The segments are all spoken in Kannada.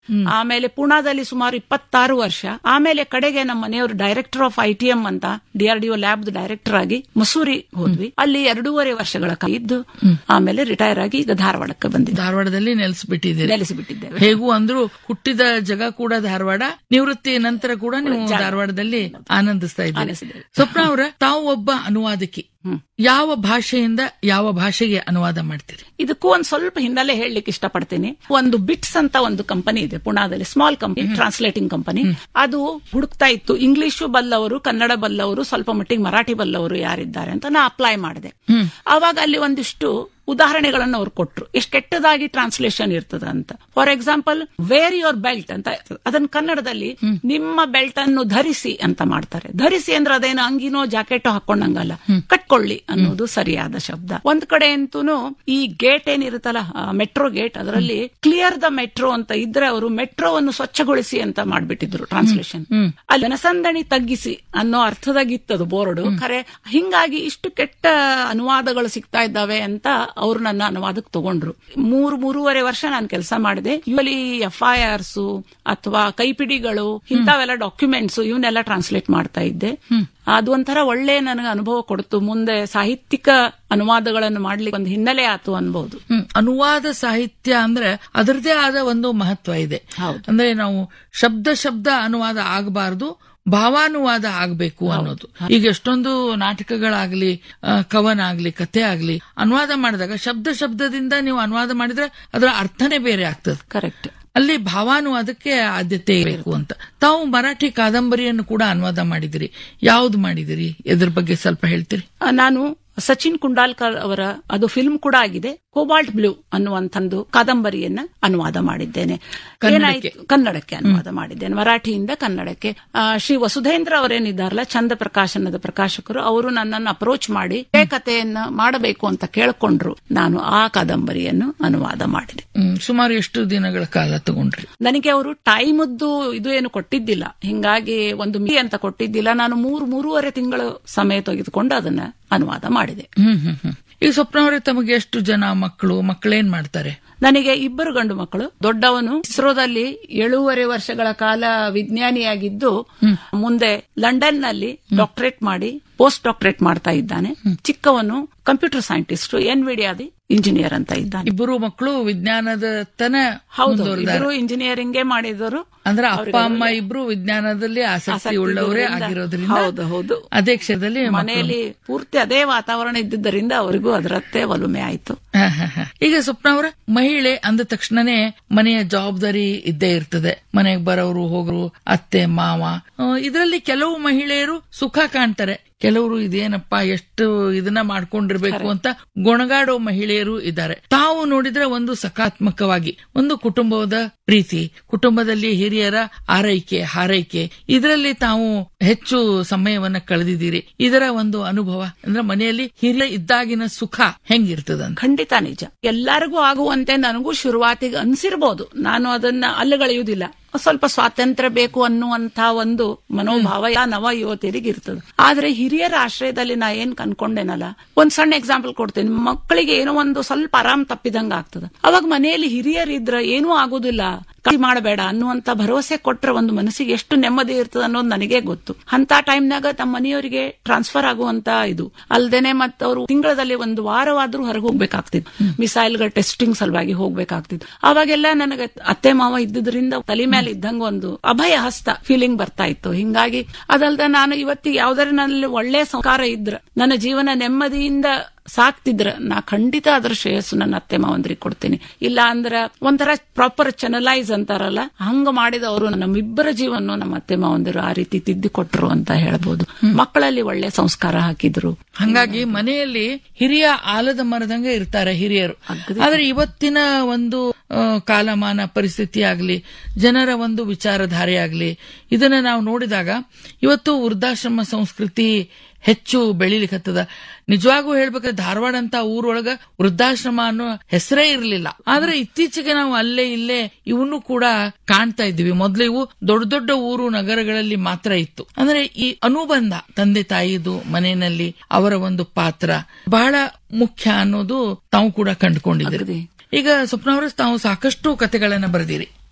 ಆಮೇಲೆ ಪೂನಾದಲ್ಲಿ ಸುಮಾರು ಇಪ್ಪತ್ತಾರು ವರ್ಷ ಆಮೇಲೆ ಕಡೆಗೆ ನಮ್ಮ ಮನೆಯವರು director of I T M ಅಂತ ಡಿಆರ್ಡಿಒ ಲ್ಯಾಬ್ ಡೈರೆಕ್ಟರ್ ಆಗಿ ಮಸೂರಿ ಹೋದ್ವಿ ಅಲ್ಲಿ ಎರಡೂವರೆ ವರ್ಷಗಳ ಕಾಲ ಇದ್ದು ಆಮೇಲೆ ರಿಟೈರ್ ಆಗಿ ಈಗ ಧಾರವಾಡಕ್ಕೆ ಬಂದಿದ್ದೆ ಧಾರವಾಡದಲ್ಲಿ ನೆಲೆಸಿಬಿಟ್ಟಿದ್ದೀರಿ ನೆಲೆಸಿಬಿಟ್ಟಿದ್ದೇವೆ ಹೇಗೂ ಅಂದ್ರು ಹುಟ್ಟಿದ ಜಗ ಕೂಡ ಧಾರವಾಡ ನಿವೃತ್ತಿ ನಂತರ ಕೂಡ ನೀವು ಧಾರವಾಡದಲ್ಲಿ ಆನಂದಿಸ್ತಾ ಇದ್ದೀರಿ ಆನಂದಿಸಿದ್ದೇವೆ. ಸ್ವಪ್ನ ಅವರ ತಾವು ಒಬ್ಬ ಅನುವಾದಕಿ ಯಾವ ಭಾಷೆಯಿಂದ ಯಾವ ಭಾಷೆಗೆ ಅನುವಾದ ಮಾಡ್ತೀರಿ ಇದಕ್ಕೂ ಒಂದ್ ಸ್ವಲ್ಪ ಹಿನ್ನೆಲೆ ಹೇಳಲಿಕ್ಕೆ ಇಷ್ಟಪಡ್ತೀನಿ ಒಂದು ಬಿಟ್ಸ್ ಅಂತ ಒಂದು ಕಂಪನಿ ಇದೆ ಪುಣಾದಲ್ಲಿ ಸ್ಮಾಲ್ ಕಂಪನಿ ಟ್ರಾನ್ಸ್ಲೇಟಿಂಗ್ ಕಂಪನಿ ಅದು ಹುಡುಕ್ತಾ ಇತ್ತು ಇಂಗ್ಲಿಷು ಬಲ್ಲವರು ಕನ್ನಡ ಬಲ್ಲವರು ಸ್ವಲ್ಪ ಮಟ್ಟಿಗೆ ಮರಾಠಿ ಬಲ್ಲವರು ಯಾರಿದ್ದಾರೆ ಅಂತ ನಾ ಅಪ್ಲೈ ಮಾಡಿದೆ ಆವಾಗ ಅಲ್ಲಿ ಒಂದಿಷ್ಟು ಉದಾಹರಣೆಗಳನ್ನು ಅವ್ರು ಕೊಟ್ರು ಎಷ್ಟು ಕೆಟ್ಟದಾಗಿ ಟ್ರಾನ್ಸ್ಲೇಷನ್ ಇರ್ತದ ಅಂತ for example wear your belt ಅಂತ ಇರ್ತದೆ ಅದನ್ನ ಕನ್ನಡದಲ್ಲಿ ನಿಮ್ಮ ಬೆಲ್ಟ್ ಅನ್ನು ಧರಿಸಿ ಅಂತ ಮಾಡ್ತಾರೆ ಧರಿಸಿ ಅಂದ್ರೆ ಅದೇನು ಅಂಗಿನೋ ಜಾಕೆಟೋ ಹಾಕೊಂಡಂಗಲ್ಲ ಕಟ್ಕೊಳ್ಳಿ ಅನ್ನೋದು ಸರಿಯಾದ ಶಬ್ದ ಒಂದ್ ಕಡೆ ಅಂತೂ ಈ ಗೇಟ್ ಏನಿರುತ್ತಲ್ಲ ಮೆಟ್ರೋ ಗೇಟ್ ಅದರಲ್ಲಿ ಕ್ಲಿಯರ್ ದ ಮೆಟ್ರೋ ಅಂತ ಇದ್ರೆ ಅವರು ಮೆಟ್ರೋವನ್ನು ಸ್ವಚ್ಛಗೊಳಿಸಿ ಅಂತ ಮಾಡ್ಬಿಟ್ಟಿದ್ರು ಟ್ರಾನ್ಸ್ಲೇಷನ್ ಅಲ್ಲಿ ಜನಸಂದಣಿ ತಗ್ಗಿಸಿ ಅನ್ನೋ ಅರ್ಥದಾಗಿತ್ತದು ಬೋರ್ಡು ಖರೆ ಹಿಂಗಾಗಿ ಇಷ್ಟು ಕೆಟ್ಟ ಅನುವಾದಗಳು ಸಿಗ್ತಾ ಇದ್ದಾವೆ ಅಂತ ಅವರು ನನ್ನ ಅನುವಾದಕ್ಕೆ ತಗೊಂಡ್ರು ಮೂರು ಮೂರುವರೆ ವರ್ಷ ನಾನು ಕೆಲಸ ಮಾಡಿದೆ ಯುವಲಿ ಎಫ್ ಐ ಆರ್ಸ್ ಅಥವಾ ಕೈಪಿಡಿಗಳು ಇಂಥವೆಲ್ಲ ಡಾಕ್ಯುಮೆಂಟ್ಸ್ ಇವನ್ನೆಲ್ಲ ಟ್ರಾನ್ಸ್ಲೇಟ್ ಮಾಡ್ತಾ ಇದ್ದೆ ಅದು ಒಂಥರ ಒಳ್ಳೆ ನನಗೆ ಅನುಭವ ಕೊಡ್ತು ಮುಂದೆ ಸಾಹಿತ್ಯಿಕ ಅನುವಾದಗಳನ್ನು ಮಾಡ್ಲಿಕ್ಕೆ ಒಂದು ಹಿನ್ನೆಲೆ ಆತು ಅನ್ಬಹುದು ಹ್ಮ್ ಅನುವಾದ ಸಾಹಿತ್ಯ ಅಂದ್ರೆ ಅದರದೇ ಆದ ಒಂದು ಮಹತ್ವ ಇದೆ ಹೌದು. ಅಂದ್ರೆ ನಾವು ಶಬ್ದ ಶಬ್ದ ಅನುವಾದ ಆಗಬಾರದು ಭಾವಾನುವಾದ ಆಗ್ಬೇಕು ಅನ್ನೋದು ಈಗ ಎಷ್ಟೊಂದು ನಾಟಕಗಳಾಗ್ಲಿ ಆ, ಕವನ ಆಗ್ಲಿ ಕಥೆ ಆಗ್ಲಿ ಅನುವಾದ ಮಾಡಿದಾಗ ಶಬ್ದ ಶಬ್ದದಿಂದ ನೀವು ಅನುವಾದ ಮಾಡಿದ್ರೆ ಅದರ ಅರ್ಥನೇ ಬೇರೆ ಆಗ್ತದೆ ಕರೆಕ್ಟ್ ಅಲ್ಲಿ ಭಾವಾನುವಾದಕ್ಕೆ ಆದ್ಯತೆ ಇರಬೇಕು ಅಂತ ತಾವು ಮರಾಠಿ ಕಾದಂಬರಿಯನ್ನು ಕೂಡ ಅನುವಾದ ಮಾಡಿದಿರಿ ಯಾವ್ದು ಮಾಡಿದಿರಿ ಇದ್ರ ಬಗ್ಗೆ ಸ್ವಲ್ಪ ಹೇಳ್ತೀರಿ ಆ, ನಾನು ಸಚಿನ್ ಕುಂಡಾಲ್ಕರ್ ಅವರ ಅದು ಫಿಲ್ಮ್ ಕೂಡ ಆಗಿದೆ ಕೋಬಾಲ್ಟ್ ಬ್ಲೂ ಅನ್ನುವಂಥದ್ದು ಕಾದಂಬರಿಯನ್ನ ಅನುವಾದ ಮಾಡಿದ್ದೇನೆ ಕನ್ನಡಕ್ಕೆ. ಏನಾಯ್ತು ಕನ್ನಡಕ್ಕೆ ಅನುವಾದ ಮಾಡಿದ್ದೇನೆ ಮರಾಠಿಯಿಂದ ಕನ್ನಡಕ್ಕೆ ಆ, ಶ್ರೀ ವಸುಧೇಂದ್ರ ಅವರೇನಿದ್ದಾರಲ್ಲ ಚಂದ ಪ್ರಕಾಶನದ ಪ್ರಕಾಶಕರು ಅವರು ನನ್ನನ್ನು ಅಪ್ರೋಚ್ ಮಾಡಿ ಈ ಕಥೆಯನ್ನ ಮಾಡಬೇಕು ಅಂತ ಕೇಳ್ಕೊಂಡ್ರು ನಾನು ಆ ಕಾದಂಬರಿಯನ್ನು ಅನುವಾದ ಮಾಡಿದೆ ಹ್ಮ್, ಸುಮಾರು ಎಷ್ಟು ದಿನಗಳ ಕಾಲ ತಗೊಂಡ್ರಿ ನನಗೆ ಅವರು ಟೈಮದ್ದು ಇದು ಏನು ಕೊಟ್ಟಿದ್ದಿಲ್ಲ ಹಿಂಗಾಗಿ ಒಂದು ಮಿ ಅಂತ ಕೊಟ್ಟಿದ್ದಿಲ್ಲ ನಾನು ಮೂರು ಮೂರುವರೆ ತಿಂಗಳು ಸಮಯ ತೆಗೆದುಕೊಂಡು ಅದನ್ನ ಅನುವಾದ ಮಾಡಿದೆ ಹ್ಮ್ ಹ್ಮ್ ಹ್ಮ್ ಈ ಸ್ವಪ್ನ ಅವರೇ ತಮಗೆ ಎಷ್ಟು ಜನ ಮಕ್ಕಳು ಮಕ್ಕಳೇನ್ ಮಾಡ್ತಾರೆ ನನಗೆ ಇಬ್ಬರು ಗಂಡು ಮಕ್ಕಳು ದೊಡ್ಡವನು ಇಸ್ರೋದಲ್ಲಿ ಏಳೂವರೆ ವರ್ಷಗಳ ಕಾಲ ವಿಜ್ಞಾನಿಯಾಗಿದ್ದು ಮುಂದೆ ಲಂಡನ್ ನಲ್ಲಿ ಡಾಕ್ಟರೇಟ್ ಮಾಡಿ ಪೋಸ್ಟ್ ಡಾಕ್ಟರೇಟ್ ಮಾಡ್ತಾ ಇದ್ದಾನೆ ಚಿಕ್ಕವನು ಕಂಪ್ಯೂಟರ್ ಸೈಂಟಿಸ್ಟ್ ಎನ್ವಿಡಿಯಾದಿ ಇಂಜಿನಿಯರ್ ಅಂತ ಇದ್ದಾನೆ ಇಬ್ಬರು ಮಕ್ಕಳು ವಿಜ್ಞಾನದ ತನ ಹೌದು ಮುಂದುವರೆದಾರೆ. ಇಬ್ಬರು ಇಂಜಿನಿಯರಿಂಗೇ ಮಾಡಿದರು ಅಂದ್ರೆ ಅಪ್ಪ ಅಮ್ಮ ಇಬ್ರು ವಿಜ್ಞಾನದಲ್ಲಿ ಆಸಕ್ತಿ ಆಸಕ್ತಿ ಉಳ್ಳವರೇ ಇರೋದ್ರಿಂದ- ಆಗಿರೋದ್ರಿಂದ ಹೌದು, ಹೌದು. ಅದೇ ಕ್ಷೇತ್ರದಲ್ಲಿ ಮಕ್ಕಳು- ಮನೆಯಲ್ಲಿ ಪೂರ್ತಿ ಅದೇ ವಾತಾವರಣ ಇದ್ದಿದ್ದರಿಂದ ಅವರಿಗೂ ಅದರತ್ತೆ ಒಲುಮೆ ಆಯ್ತು ಹ, ಹ, ಹ. ಈಗ ಸ್ವಪ್ನ ಅವರ ಮಹಿಳೆ ಅಂದ ತಕ್ಷಣನೇ ಮನೆಯ ಜವಾಬ್ದಾರಿ ಇದ್ದೇ ಇರ್ತದೆ ಮನೆಗೆ ಬರೋರು ಹೋಗೋರು ಅತ್ತೆ ಮಾವ ಇದರಲ್ಲಿ ಕೆಲವು ಮಹಿಳೆಯರು ಸುಖ ಕಾಣ್ತಾರೆ ಕೆಲವರು ಇದೇನಪ್ಪ ಎಷ್ಟು ಇದನ್ನ ಮಾಡ್ಕೊಂಡಿರ್ಬೇಕು ಅಂತ ಗೊಣಗಾಡೋ ಮಹಿಳೆಯರು ಇದ್ದಾರೆ ತಾವು ನೋಡಿದ್ರೆ ಒಂದು ಸಕಾರಾತ್ಮಕವಾಗಿ ಒಂದು ಕುಟುಂಬದ ಪ್ರೀತಿ ಕುಟುಂಬದಲ್ಲಿ ಹಿರಿಯರ ಆರೈಕೆ ಹಾರೈಕೆ ಇದರಲ್ಲಿ ತಾವು ಹೆಚ್ಚು ಸಮಯವನ್ನ ಕಳೆದಿದ್ದೀರಿ ಇದರ ಒಂದು ಅನುಭವ ಅಂದ್ರೆ ಮನೆಯಲ್ಲಿ ಹಿರಿಯ ಇದ್ದಾಗಿನ ಸುಖ ಹೆಂಗಿರ್ತದಂತ ಖಂಡಿತ ನಿಜ ಎಲ್ಲರಿಗೂ ಆಗುವಂತೆ ನನಗೂ ಶುರುವಾತಿಗೆ ಅನ್ಸಿರ್ಬೋದು ನಾನು ಅದನ್ನ ಅಲ್ಲಗಳೆಯುವುದಿಲ್ಲ ಸ್ವಲ್ಪ ಸ್ವಾತಂತ್ರ್ಯ ಬೇಕು ಅನ್ನುವಂತ ಒಂದು ಮನೋಭಾವ ಯಾ ನವ ಯುವತಿಯರಿಗೆ ಇರ್ತದೆ ಆದ್ರೆ ಹಿರಿಯರ ಆಶ್ರಯದಲ್ಲಿ ನಾ ಏನ್ ಕನ್ಕೊಂಡೇನಲ್ಲ ಒಂದ್ ಸಣ್ಣ ಎಕ್ಸಾಂಪಲ್ ಕೊಡ್ತೇನೆ ಮಕ್ಕಳಿಗೆ ಏನೋ ಒಂದು ಸ್ವಲ್ಪ ಆರಾಮ್ ತಪ್ಪಿದಂಗ ಆಗ್ತದ ಅವಾಗ ಮನೆಯಲ್ಲಿ ಹಿರಿಯರಿದ್ರ ಏನೂ ಆಗುದಿಲ್ಲ ಕೈ ಮಾಡಬೇಡ ಅನ್ನುವಂತ ಭರವಸೆ ಕೊಟ್ರೆ ಒಂದು ಮನಸ್ಸಿಗೆ ಎಷ್ಟು ನೆಮ್ಮದಿ ಇರ್ತದ ಅನ್ನೋದು ನನಗೆ ಗೊತ್ತು ಅಂತ ಟೈಮ್ನಾಗ ತಮ್ಮ ಮನೆಯವರಿಗೆ ಟ್ರಾನ್ಸ್ಫರ್ ಆಗುವಂತ ಇದು ಅಲ್ದೇನೆ ಮತ್ತೆ ಅವರು ತಿಂಗಳಲ್ಲಿ ಒಂದು ವಾರವಾದ್ರೂ ಹೊರಗೆ ಹೋಗ್ಬೇಕಾಗ್ತಿತ್ತು ಮಿಸೈಲ್ಗಳ ಟೆಸ್ಟಿಂಗ್ ಸಲುವಾಗಿ ಹೋಗ್ಬೇಕಾಗ್ತಿತ್ತು ಅವಾಗೆಲ್ಲ ನನಗೆ ಅತ್ತೆ ಮಾವ ಇದ್ದುದ್ರಿಂದ ತಲೆ ಮೇಲೆ ಇದ್ದಂಗ ಒಂದು ಅಭಯ ಹಸ್ತ ಫೀಲಿಂಗ್ ಬರ್ತಾ ಇತ್ತು ಹಿಂಗಾಗಿ ಅದಲ್ದ ನಾನು ಇವತ್ತಿಗೆ ಯಾವ್ದಾರ ನನ್ನಲ್ಲಿ ಒಳ್ಳೆ ಸಂಸ್ಕಾರ ಇದ್ರ ನನ್ನ ಜೀವನ ನೆಮ್ಮದಿಯಿಂದ ಸಾಕ್ತಿದ್ರ ನಾ ಖಂಡಿತ ಅದ್ರ ಶ್ರೇಯಸ್ಸು ನನ್ನ ಅತ್ತೆ ಮಾವಂದ್ರಿಗೆ ಕೊಡ್ತೀನಿ ಇಲ್ಲ ಅಂದ್ರ ಒಂಥರ ಪ್ರಾಪರ್ ಚೆನಲೈಸ್ ಅಂತಾರಲ್ಲ ಹಂಗ ಮಾಡಿದವರು ನಮ್ಮಿಬ್ಬರ ಜೀವನ ನಮ್ಮ ಅತ್ತೆ ಮಾವಂದಿರು ಆ ರೀತಿ ತಿದ್ದಿ ಕೊಟ್ರು ಅಂತ ಹೇಳ್ಬೋದು ಮಕ್ಕಳಲ್ಲಿ ಒಳ್ಳೆ ಸಂಸ್ಕಾರ ಹಾಕಿದ್ರು ಹಂಗಾಗಿ ಮನೆಯಲ್ಲಿ ಹಿರಿಯ ಆಲದ ಮರದಂಗ ಇರ್ತಾರೆ ಹಿರಿಯರು ಆದ್ರೆ ಇವತ್ತಿನ ಒಂದು ಆ, ಕಾಲಮಾನ ಪರಿಸ್ಥಿತಿ ಆಗ್ಲಿ ಜನರ ಒಂದು ವಿಚಾರಧಾರೆ ಆಗ್ಲಿ ಇದನ್ನ ನಾವು ನೋಡಿದಾಗ ಇವತ್ತು ವೃದ್ಧಾಶ್ರಮ ಸಂಸ್ಕೃತಿ ಹೆಚ್ಚು ಬೆಳಿಲಿಕ್ಕತ್ತದ ನಿಜವಾಗೂ ಹೇಳ್ಬೇಕಾದ್ರೆ ಧಾರವಾಡ ಅಂತ ಊರೊಳಗ ವೃದ್ಧಾಶ್ರಮ ಅನ್ನೋ ಹೆಸರೇ ಇರಲಿಲ್ಲ ಆದ್ರೆ ಇತ್ತೀಚೆಗೆ ನಾವು ಅಲ್ಲೇ ಇಲ್ಲೇ ಇವನ್ನು ಕೂಡ ಕಾಣ್ತಾ ಇದ್ದೀವಿ ಮೊದ್ಲು ಇವು ದೊಡ್ಡ ದೊಡ್ಡ ಊರು ನಗರಗಳಲ್ಲಿ ಮಾತ್ರ ಇತ್ತು ಅಂದ್ರೆ ಈ ಅನುಬಂಧ ತಂದೆ ತಾಯಿದು ಮನೆಯಲ್ಲಿ ಅವರ ಒಂದು ಪಾತ್ರ ಬಹಳ ಮುಖ್ಯ ಅನ್ನೋದು ತಾವು ಕೂಡ ಕಂಡುಕೊಂಡಿದ್ದೀರಿ ಅಗದಿ. ಈಗ ಸ್ವಪ್ನ ಅವರ ತಾವು ಸಾಕಷ್ಟು ಕಥೆಗಳನ್ನ ಬರೆದಿರಿ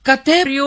ಕಥೆ